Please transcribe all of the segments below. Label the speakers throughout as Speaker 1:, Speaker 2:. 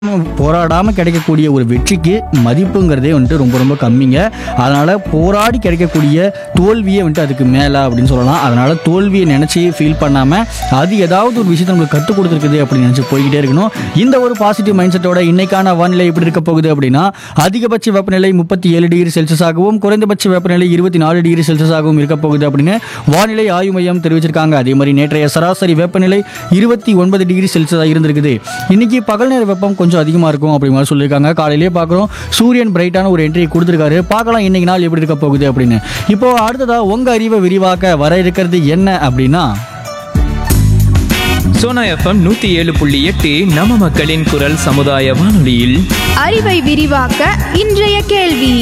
Speaker 1: போராடாமல் கிடைக்கக்கூடிய ஒரு வெற்றிக்கு மதிப்புங்கிறதே வந்துட்டு ரொம்ப ரொம்ப கம்மிங்க அதனால் போராடி கிடைக்கக்கூடிய தோல்வியே வந்துட்டு அதுக்கு மேலே அப்படின்னு சொல்லலாம் அதனால் தோல்வியை நினச்சி ஃபீல் பண்ணாமல் அது ஏதாவது ஒரு விஷயத்தை நம்மளுக்கு கற்றுக் கொடுத்துருக்குது அப்படின்னு நினச்சி போய்கிட்டே இருக்கணும் இந்த ஒரு பாசிட்டிவ் மைண்ட் செட்டோட இன்னைக்கான வானிலை எப்படி இருக்க போகுது அப்படின்னா அதிகபட்ச வெப்பநிலை முப்பத்தி ஏழு டிகிரி செல்சியஸாகவும் குறைந்தபட்ச வெப்பநிலை இருபத்தி நாலு டிகிரி செல்சியஸாகவும் இருக்க போகுது அப்படின்னு வானிலை ஆய்வு மையம் தெரிவிச்சிருக்காங்க அதே மாதிரி நேற்றைய சராசரி வெப்பநிலை இருபத்தி ஒன்பது டிகிரி செல்சியஸாக இருந்திருக்குது இன்னைக்கு பகல் நேர வெப்பம் கொஞ்சம் அதிகமாக இருக்கும் அப்படி மாதிரி சொல்லியிருக்காங்க காலையிலேயே பார்க்குறோம் சூரியன் பிரைட்டான ஒரு என்ட்ரி கொடுத்துருக்காரு பார்க்கலாம் இன்னைக்கு நாள் எப்படி இருக்க போகுது அப்படின்னு இப்போ அடுத்ததா உங்க அறிவை விரிவாக்க வர இருக்கிறது என்ன அப்படின்னா
Speaker 2: சோனா எஃப்எம் நூத்தி ஏழு புள்ளி எட்டு நம்ம மக்களின் குரல் சமுதாய வானொலியில்
Speaker 3: அறிவை விரிவாக்க இன்றைய கேள்வி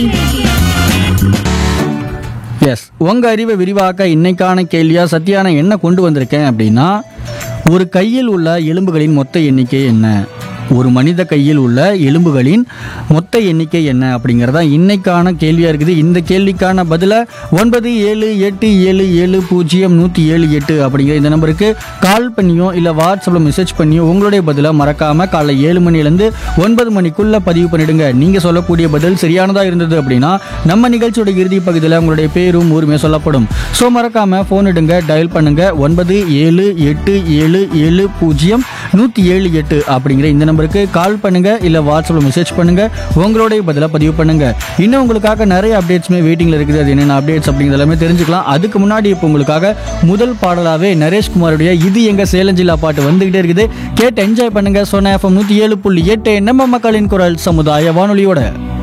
Speaker 1: எஸ் உங்க அறிவை விரிவாக்க இன்னைக்கான கேள்வியா சத்யானா என்ன கொண்டு வந்திருக்கேன் அப்படின்னா ஒரு கையில் உள்ள எலும்புகளின் மொத்த எண்ணிக்கை என்ன ஒரு மனித கையில் உள்ள எலும்புகளின் மொத்த எண்ணிக்கை என்ன அப்படிங்கிறதா இன்னைக்கான கேள்வியாக இருக்குது இந்த கேள்விக்கான பதிலை ஒன்பது ஏழு எட்டு ஏழு ஏழு பூஜ்ஜியம் நூற்றி ஏழு எட்டு அப்படிங்கிற இந்த நம்பருக்கு கால் பண்ணியோ இல்லை வாட்ஸ்அப்பில் மெசேஜ் பண்ணியோ உங்களுடைய பதிலை மறக்காமல் காலைல ஏழு மணிலேருந்து ஒன்பது மணிக்குள்ளே பதிவு பண்ணிடுங்க நீங்கள் சொல்லக்கூடிய பதில் சரியானதாக இருந்தது அப்படின்னா நம்ம நிகழ்ச்சியோட இறுதி பகுதியில் உங்களுடைய பேரும் ஊருமே சொல்லப்படும் ஸோ மறக்காமல் ஃபோன் எடுங்க டயல் பண்ணுங்க ஒன்பது ஏழு எட்டு ஏழு ஏழு பூஜ்ஜியம் நூற்றி ஏழு எட்டு அப்படிங்கிற இந்த நம்பருக்கு கால் பண்ணுங்க இல்லை வாட்ஸ்அப்பில் மெசேஜ் பண்ணுங்க உங்களுடைய பதிலை பதிவு பண்ணுங்க இன்னும் உங்களுக்காக நிறைய அப்டேட்ஸுமே வெயிட்டிங்கில் இருக்குது அது என்னென்ன அப்டேட்ஸ் அப்படிங்கிறது எல்லாமே தெரிஞ்சுக்கலாம் அதுக்கு முன்னாடி இப்போ உங்களுக்காக முதல் பாடலாகவே நரேஷ்குமாருடைய இது எங்க சேலஞ்சிலா பாட்டு வந்துகிட்டே இருக்குது கேட்டு என்ஜாய் பண்ணுங்க சொன்ன எஃப்எம் நூற்றி ஏழு புள்ளி எட்டு நம்ம மக்களின் குரல் சமுதாய வானொலியோட